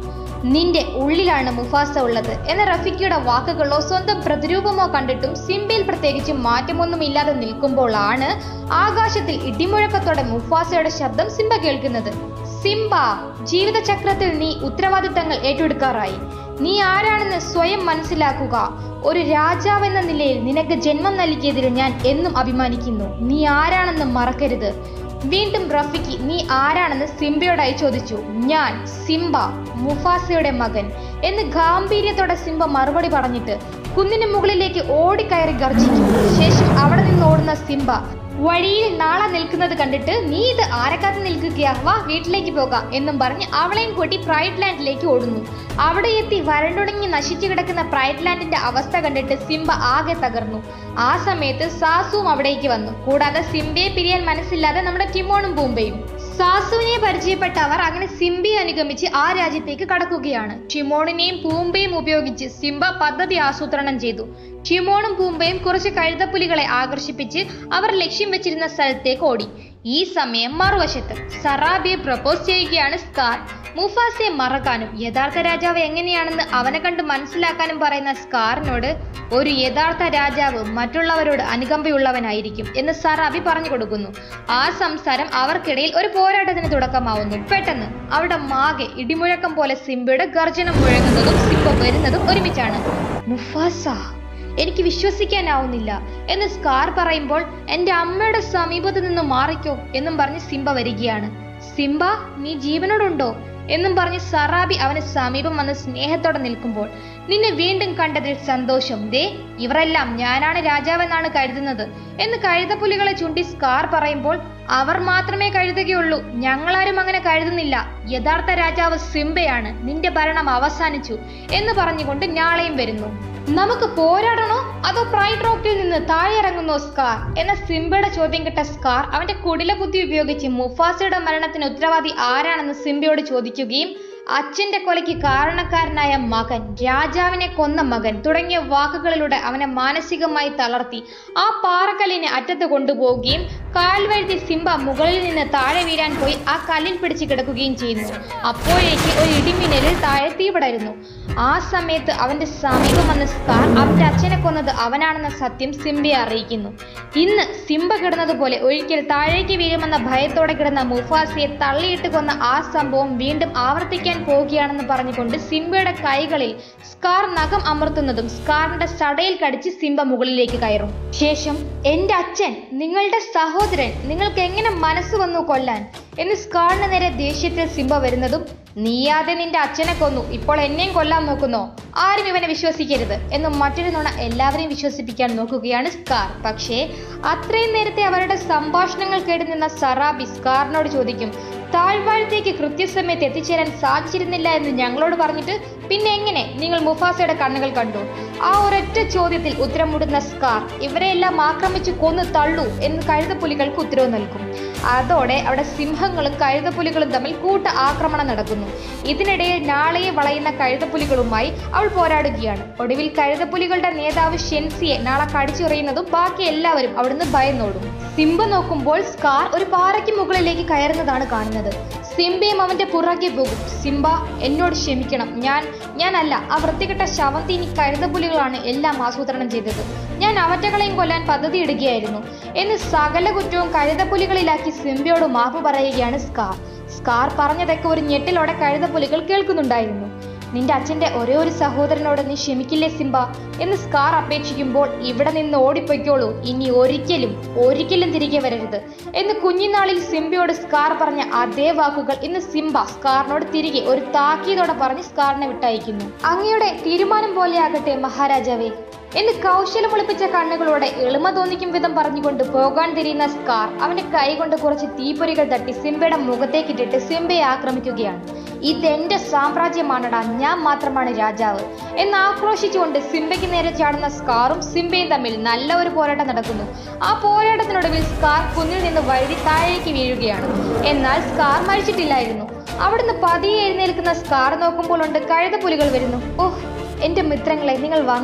Speaker 2: നിന്റെ ഉള്ളിലാണ് മുഫാസ ഉള്ളത് എന്ന റഫിക്കയുടെ വാക്കുകളോ സ്വന്തം പ്രതിരൂപമോ കണ്ടിട്ടും സിംബയിൽ പ്രത്യേകിച്ച് മാറ്റമൊന്നുമില്ലാതെ നിൽക്കുമ്പോഴാണ് ആകാശത്തിൽ ഇടിമുഴക്കത്തോടെ മുഫാസയുടെ ശബ്ദം സിംബ കേൾക്കുന്നത് സിംബ ജീവിതചക്രത്തിൽ നീ ഉത്തരവാദിത്തങ്ങൾ ഏറ്റെടുക്കാറായി നീ ആരാണെന്ന് സ്വയം മനസ്സിലാക്കുക ഒരു രാജാവ് എന്ന നിലയിൽ നിനക്ക് ജന്മം നൽകിയതിൽ ഞാൻ എന്നും അഭിമാനിക്കുന്നു നീ ആരാണെന്ന് മറക്കരുത് വീണ്ടും റഫിക്ക് നീ ആരാണെന്ന് സിംബയോടായി ചോദിച്ചു ഞാൻ സിംബ മുഫാസയുടെ മകൻ എന്ന് ഗാംഭീര്യത്തോടെ സിംബ മറുപടി പറഞ്ഞിട്ട് കുന്നിന് മുകളിലേക്ക് ഓടിക്കയറി ഗർജിക്കും ശേഷം അവിടെ നിന്ന് ഓടുന്ന സിംബ വഴിയിൽ നാളെ നിൽക്കുന്നത് കണ്ടിട്ട് നീ ഇത് ആരക്കാത്ത് നിൽക്കുകയാ വാ വീട്ടിലേക്ക് പോകാം എന്നും പറഞ്ഞ് അവളെയും കൂട്ടി പ്രൈഡ് ലാൻഡിലേക്ക് ഓടുന്നു അവിടെ എത്തി വരണ്ടുടങ്ങി നശിച്ചു കിടക്കുന്ന പ്രൈഡ് ലാൻഡിന്റെ അവസ്ഥ കണ്ടിട്ട് സിംബ ആകെ തകർന്നു ആ സമയത്ത് സാസുവും അവിടേക്ക് വന്നു കൂടാതെ സിംബയെ പിരിയാൻ മനസ്സില്ലാതെ നമ്മുടെ ടിമോണും പൂമ്പയും സാസുവിനെ പരിചയപ്പെട്ട അവർ അങ്ങനെ സിംബയെ അനുഗമിച്ച് ആ രാജ്യത്തേക്ക് കടക്കുകയാണ് ടിമോണിനെയും പൂമ്പയും ഉപയോഗിച്ച് സിംബ പദ്ധതി ആസൂത്രണം ചെയ്തു ടിമോണും പൂമ്പയും കുറച്ച് കഴുതപ്പുലികളെ ആകർഷിപ്പിച്ച് അവർ ലക്ഷ്യം വെച്ചിരുന്ന സ്ഥലത്തേക്ക് ഓടി ഈ സമയം മറുവശത്ത് സറാബിയെ പ്രപ്പോസ് ചെയ്യുകയാണ് സ്കാർ മുഫാസയെ മറക്കാനും യഥാർത്ഥ രാജാവ് എങ്ങനെയാണെന്ന് അവനെ കണ്ട് മനസ്സിലാക്കാനും പറയുന്ന സ്കാറിനോട് ഒരു യഥാർത്ഥ രാജാവ് മറ്റുള്ളവരോട് അനുകമ്പയുള്ളവനായിരിക്കും എന്ന് സറാബി പറഞ്ഞു കൊടുക്കുന്നു ആ സംസാരം അവർക്കിടയിൽ ഒരു പോരാട്ടത്തിന് തുടക്കമാവുന്നു പെട്ടെന്ന് അവിടെ മാകെ ഇടിമുഴക്കം പോലെ സിംബയുടെ ഗർജനം മുഴങ്ങുന്നതും സിംബ വരുന്നതും ഒരുമിച്ചാണ് മുഫാസ എനിക്ക് വിശ്വസിക്കാനാവുന്നില്ല എന്ന് സ്കാർ പറയുമ്പോൾ എന്റെ അമ്മയുടെ സമീപത്ത് നിന്ന് മാറിക്കോ എന്നും പറഞ്ഞ് സിംബ വരികയാണ് സിംബ നീ ജീവനോടുണ്ടോ എന്നും പറഞ്ഞ് സറാബി അവന് സമീപം വന്ന് സ്നേഹത്തോടെ നിൽക്കുമ്പോൾ നിന്നെ വീണ്ടും കണ്ടതിൽ സന്തോഷം ദേ ഇവരെല്ലാം ഞാനാണ് രാജാവെന്നാണ് കരുതുന്നത് എന്ന് കഴുതപ്പുലികളെ ചൂണ്ടി സ്കാർ പറയുമ്പോൾ അവർ മാത്രമേ കഴുതുകയുള്ളൂ ഞങ്ങളാരും അങ്ങനെ കരുതുന്നില്ല യഥാർത്ഥ രാജാവ് സിംബയാണ് നിന്റെ ഭരണം അവസാനിച്ചു എന്ന് പറഞ്ഞുകൊണ്ട് ഞാളെയും വരുന്നു നമുക്ക് പോരാടണോ അതോ പ്രൈഡ് റോക്കിൽ നിന്ന് താഴെ ഇറങ്ങുന്നോ സ്കാർ എന്ന സിംബയുടെ ചോദ്യം കേട്ട സ്കാർ അവന്റെ കുടില ബുദ്ധി ഉപയോഗിച്ച് മുഫാസയുടെ മരണത്തിന് ഉത്തരവാദി ആരാണെന്ന് സിംബയോട് ചോദിക്കുകയും അച്ഛന്റെ കൊലയ്ക്ക് കാരണക്കാരനായ മകൻ രാജാവിനെ കൊന്ന മകൻ തുടങ്ങിയ വാക്കുകളിലൂടെ അവനെ മാനസികമായി തളർത്തി ആ പാറക്കല്ലിനെ അറ്റത്ത് കൊണ്ടുപോവുകയും കാൽവഴുതി സിംബ മുകളിൽ നിന്ന് താഴെ വീഴാൻ പോയി ആ കല്ലിൽ പിടിച്ച് കിടക്കുകയും ചെയ്യുന്നു അപ്പോഴേക്ക് ഒരു ഇടിമിന്നലിൽ താഴെ തീപടരുന്നു ആ സമയത്ത് അവന്റെ സമീപം വന്ന സ്കാർ അവന്റെ അച്ഛനെ കൊന്നത് അവനാണെന്ന സത്യം സിംബയെ അറിയിക്കുന്നു ഇന്ന് സിംബ കിടന്നതുപോലെ ഒരിക്കൽ താഴേക്ക് വീഴുമെന്ന ഭയത്തോടെ കിടന്ന മുഫാസിയെ തള്ളിയിട്ട് കൊന്ന ആ സംഭവം വീണ്ടും ആവർത്തിക്കാൻ പോവുകയാണെന്ന് പറഞ്ഞുകൊണ്ട് സിംബയുടെ കൈകളിൽ സ്കാർ നഖം അമർത്തുന്നതും സ്കാറിന്റെ സടയിൽ കടിച്ച് സിംബ മുകളിലേക്ക് കയറും ശേഷം എന്റെ അച്ഛൻ നിങ്ങളുടെ സഹോദരൻ നിങ്ങൾക്ക് എങ്ങനെ മനസ്സ് വന്നു കൊല്ലാൻ എന്ന് സ്കാറിന് നേരെ ദേഷ്യത്തിൽ സിംബ വരുന്നതും നീയാതെ നിന്റെ അച്ഛനെ കൊന്നു ഇപ്പോൾ എന്നെയും കൊല്ലാൻ നോക്കുന്നോ ആരും ഇവനെ വിശ്വസിക്കരുത് എന്ന് മറ്റൊരു നുണ എല്ലാവരെയും വിശ്വസിപ്പിക്കാൻ നോക്കുകയാണ് സ്കാർ പക്ഷേ അത്രയും നേരത്തെ അവരുടെ സംഭാഷണങ്ങൾ കേട്ട് നിന്ന സറാബി സ്കാറിനോട് ചോദിക്കും താഴ്വാഴത്തേക്ക് കൃത്യസമയത്ത് എത്തിച്ചേരാൻ സാധിച്ചിരുന്നില്ല എന്ന് ഞങ്ങളോട് പറഞ്ഞിട്ട് പിന്നെ എങ്ങനെ നിങ്ങൾ മുഫാസയുടെ കണ്ണുകൾ കണ്ടു ആ ഒരൊറ്റ ചോദ്യത്തിൽ ഉത്തരം മുടുന്ന സ്കാർ ഇവരെയെല്ലാം ആക്രമിച്ചു കൊന്നു തള്ളൂ എന്ന് കഴുതപ്പുലികൾക്ക് ഉത്തരവ് നൽകും അതോടെ അവിടെ സിംഹങ്ങളും കഴുതപ്പുലികളും തമ്മിൽ കൂട്ട ആക്രമണം നടക്കുന്നു ഇതിനിടയിൽ നാളെയെ വളയുന്ന കഴുതപ്പുലികളുമായി അവൾ പോരാടുകയാണ് ഒടുവിൽ കഴുതപ്പുലികളുടെ നേതാവ് ഷെൻസിയെ നാളെ കടിച്ചെറിയുന്നതും ബാക്കി എല്ലാവരും അവിടുന്ന് ഭയന്നോടും സിംബ നോക്കുമ്പോൾ സ്കാർ ഒരു പാറയ്ക്ക് മുകളിലേക്ക് കയറുന്നതാണ് കാണുന്നത് സിംബയും അവന്റെ പുറകെ പോകും സിംബ എന്നോട് ക്ഷമിക്കണം ഞാൻ ഞാനല്ല ആ വൃത്തികെട്ട ശവന്തീനി കഴുതപ്പുലികളാണ് എല്ലാം ആസൂത്രണം ചെയ്തത് ഞാൻ അവറ്റകളെയും കൊല്ലാൻ പദ്ധതി ഇടുകയായിരുന്നു എന്ന് സകല കുറ്റവും കഴുതപ്പുലികളിലാക്കി സിംബയോട് മാപ്പ് പറയുകയാണ് സ്കാർ സ്കാർ പറഞ്ഞതൊക്കെ ഒരു ഞെട്ടിലോടെ കഴുതപ്പുലികൾ കേൾക്കുന്നുണ്ടായിരുന്നു നിന്റെ അച്ഛന്റെ ഒരേ ഒരു സഹോദരനോട് നീ ക്ഷമിക്കില്ലേ സിംബ എന്ന് സ്കാർ അപേക്ഷിക്കുമ്പോൾ ഇവിടെ നിന്ന് ഓടിപ്പൊയ്ക്കോളൂ ഇനി ഒരിക്കലും ഒരിക്കലും തിരികെ വരരുത് എന്ന് കുഞ്ഞിനാളിൽ സിംബയോട് സ്കാർ പറഞ്ഞ അതേ വാക്കുകൾ ഇന്ന് സിംബ സ്കാറിനോട് തിരികെ ഒരു താക്കീതോടെ പറഞ്ഞ് സ്കാറിനെ വിട്ടയക്കുന്നു അങ്ങയുടെ തീരുമാനം പോലെയാകട്ടെ മഹാരാജാവേ എന്ന് കൗശലം ഒളിപ്പിച്ച കണ്ണുകളോടെ എളിമ തോന്നിക്കും വിധം പറഞ്ഞുകൊണ്ട് പോകാൻ തിരിയുന്ന സ്കാർ അവന്റെ കൈ കൊണ്ട് കുറച്ച് തീപ്പൊരികൾ തട്ടി സിംബയുടെ മുഖത്തേക്കിട്ടിട്ട് സിംബയെ ആക്രമിക്കുകയാണ് ഇതെന്റെ സാമ്രാജ്യമാണടാ ഞാൻ മാത്രമാണ് രാജാവ് എന്ന് ആക്രോശിച്ചുകൊണ്ട് സിംബയ്ക്ക് നേരെ ചാടുന്ന സ്കാറും സിംബയും തമ്മിൽ നല്ല ഒരു പോരാട്ടം നടക്കുന്നു ആ പോരാട്ടത്തിനൊടുവിൽ സ്കാർ കുന്നിൽ നിന്ന് വഴുതി താഴേക്ക് വീഴുകയാണ് എന്നാൽ സ്കാർ മരിച്ചിട്ടില്ലായിരുന്നു അവിടുന്ന് പതിയെ എഴുന്നേൽക്കുന്ന സ്കാർ നോക്കുമ്പോൾ ഉണ്ട് കഴുതപ്പുലികൾ വരുന്നു ഓഹ് എന്റെ മിത്രങ്ങളെ നിങ്ങൾ വന്നോ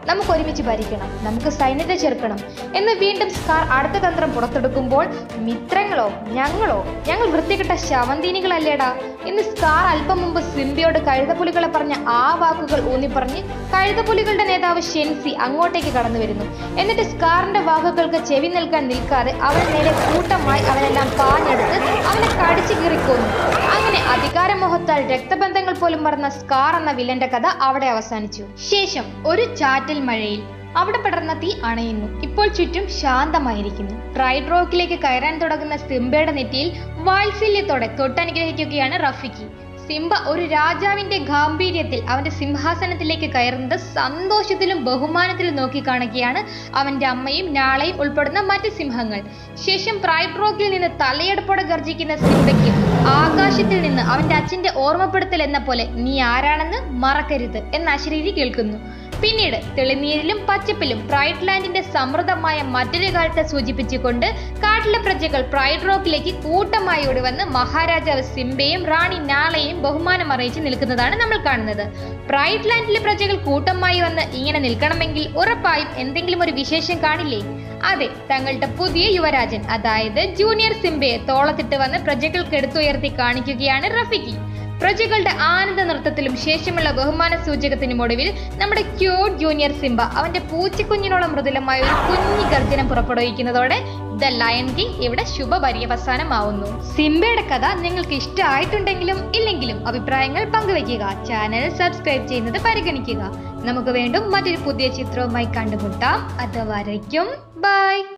Speaker 2: നമുക്ക് ഒരുമിച്ച് ഭരിക്കണം നമുക്ക് സൈന്യത്തെ ചേർക്കണം എന്ന് വീണ്ടും സ്കാർ അടുത്ത തന്ത്രം പുറത്തെടുക്കുമ്പോൾ മിത്രങ്ങളോ ഞങ്ങളോ ഞങ്ങൾ വൃത്തികെട്ട ശവന്തീനികളല്ലേടാ എന്ന് സ്കാർ അല്പം മുമ്പ് സിംബിയോട് കഴുതപ്പുലികളെ പറഞ്ഞ ആ വാക്കുകൾ ഊന്നിപ്പറഞ്ഞ് കഴുതപ്പുലികളുടെ നേതാവ് ഷെൻസി അങ്ങോട്ടേക്ക് കടന്നു വരുന്നു എന്നിട്ട് സ്കാറിന്റെ വാക്കുകൾക്ക് ചെവി നിൽക്കാൻ നിൽക്കാതെ അവന് നേരെ കൂട്ടമായി അവനെല്ലാം പാഞ്ഞെടുത്ത് അവനെ കടിച്ചു കീറിക്കൊന്നു അങ്ങനെ അധികാരമോഹത്താൽ രക്തബന്ധങ്ങൾ പോലും മറന്ന സ്കാർ എന്ന വില്ലന്റെ കഥ അവിടെ അവസാനിച്ചു ശേഷം ഒരു ചാറ്റൽ മഴയിൽ അവിടെ പടർന്ന തീ അണയുന്നു ഇപ്പോൾ ചുറ്റും ശാന്തമായിരിക്കുന്നു പ്രൈഡ് റോക്കിലേക്ക് കയറാൻ തുടങ്ങുന്ന സിംബയുടെ നെറ്റിയിൽ വാത്സല്യത്തോടെ തൊട്ടനുഗ്രഹിക്കുകയാണ് റഫിക്ക് സിംബ ഒരു രാജാവിന്റെ ഗാംഭീര്യത്തിൽ അവന്റെ സിംഹാസനത്തിലേക്ക് കയറുന്നത് സന്തോഷത്തിലും ബഹുമാനത്തിലും നോക്കി കാണുകയാണ് അവന്റെ അമ്മയും നാളെയും ഉൾപ്പെടുന്ന മറ്റ് സിംഹങ്ങൾ ശേഷം പ്രൈഡ് റോക്കിൽ നിന്ന് തലയെടുപ്പോടെ ഗർജിക്കുന്ന സിംബയ്ക്ക് ആകാശത്തിൽ നിന്ന് അവന്റെ അച്ഛന്റെ ഓർമ്മപ്പെടുത്തൽ എന്ന പോലെ നീ ആരാണെന്ന് മറക്കരുത് എന്ന അശരീരി കേൾക്കുന്നു പിന്നീട് തെളിനീരിലും പച്ചപ്പിലും പ്രൈഡ് ലാൻഡിന്റെ സമൃദ്ധമായ മറ്റൊരു കാലത്തെ സൂചിപ്പിച്ചുകൊണ്ട് കാട്ടിലെ പ്രജകൾ പ്രൈഡ് റോക്കിലേക്ക് കൂട്ടമായി ഓടി വന്ന് മഹാരാജാവ് സിംബയും റാണി നാളെയും ബഹുമാനം അറിയിച്ച് നിൽക്കുന്നതാണ് നമ്മൾ കാണുന്നത് പ്രൈഡ് ലാൻഡിലെ പ്രജകൾ കൂട്ടമായി വന്ന് ഇങ്ങനെ നിൽക്കണമെങ്കിൽ ഉറപ്പായും എന്തെങ്കിലും ഒരു വിശേഷം കാണില്ലേ അതെ തങ്ങളുടെ പുതിയ യുവരാജൻ അതായത് ജൂനിയർ സിംബയെ തോളത്തിട്ട് വന്ന് പ്രജകൾക്ക് എടുത്തുയർത്തി കാണിക്കുകയാണ് റഫിക്കി പ്രജകളുടെ ആനന്ദ നൃത്തത്തിലും ശേഷമുള്ള ബഹുമാന സൂചകത്തിനും ഒടുവിൽ നമ്മുടെ ക്യൂട്ട് ജൂനിയർ സിംബ അവന്റെ പൂച്ചക്കുഞ്ഞിനോളം മൃദുലമായ ഒരു കുഞ്ഞി ഗർജനം പുറപ്പെടുവിക്കുന്നതോടെ ദ ലയൺ കിങ് ഇവിടെ ശുഭപര്യവസാനമാവുന്നു സിംബയുടെ കഥ നിങ്ങൾക്ക് ഇഷ്ടമായിട്ടുണ്ടെങ്കിലും ഇല്ലെങ്കിലും അഭിപ്രായങ്ങൾ പങ്കുവയ്ക്കുക ചാനൽ സബ്സ്ക്രൈബ് ചെയ്യുന്നത് പരിഗണിക്കുക നമുക്ക് വീണ്ടും മറ്റൊരു പുതിയ ചിത്രവുമായി കണ്ടുമുട്ടാം അതുവരയ്ക്കും ബൈ